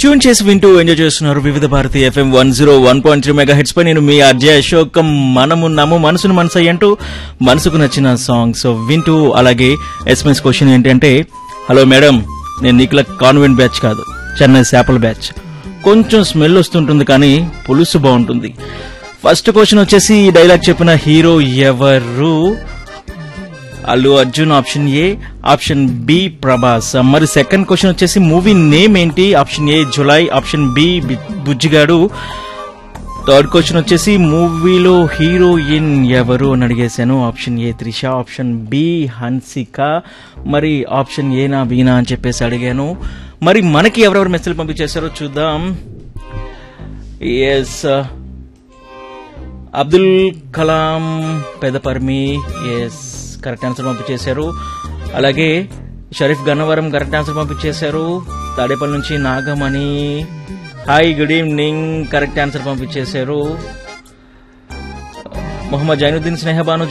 tune చేసి వింటూ enjoy చేస్తున్నారు Vividh Bharati FM one zero one point three mega hertz పై నేను మీ అర్జయ్ అశోక్ మనమున్నాము మనసును మనసు అంటూ మనసుకు నచ్చిన సాంగ్స్ వింటూ అలాగే ఎస్ఎంఎస్ క్వశ్చన్ ఏంటంటే హలో మేడం నేను నీకుల కాన్వెంట్ బ్యాచ్ కాదు చెన్నై శాపల బ్యాచ్ కొంచెం స్మెల్ వస్తుంటుంది కానీ పులుసు బాగుంటుంది ఫస్ట్ క్వశ్చన్ వచ్చేసి ఈ డైలాగ్ చెప్పిన హీరో ఎవరు Allu Arjun option A option B Prabhas మరి సెకండ్ క్వశ్చన్ వచ్చేసి మూవీ నేమ్ ఏంటి option A Julai option B B- Bujjigadu third question వచ్చేసి మూవీలో హీరోయిన్ ఎవరు అని అడిగేశాను option A Trisha option B Hansika మరి ఆప్షన్ ఏనా బీనా అని చెప్పేసి అడిగాను మరి మనకి ఎవరెవరు మెసేజ్ పంపించేశారో చూద్దాం S Abdul Kalam Pedaparmi yes correct answer పంపించేశారు అలాగే షరీఫ్ గన్నవరం కరెక్ట్ ఆన్సర్ పంపించేశారు తాడేపల్లి నుంచి Nagamani hi good evening correct answer పంపించేశారు మొహమ్మద్ జైనుద్దీన్ స్నేహబాను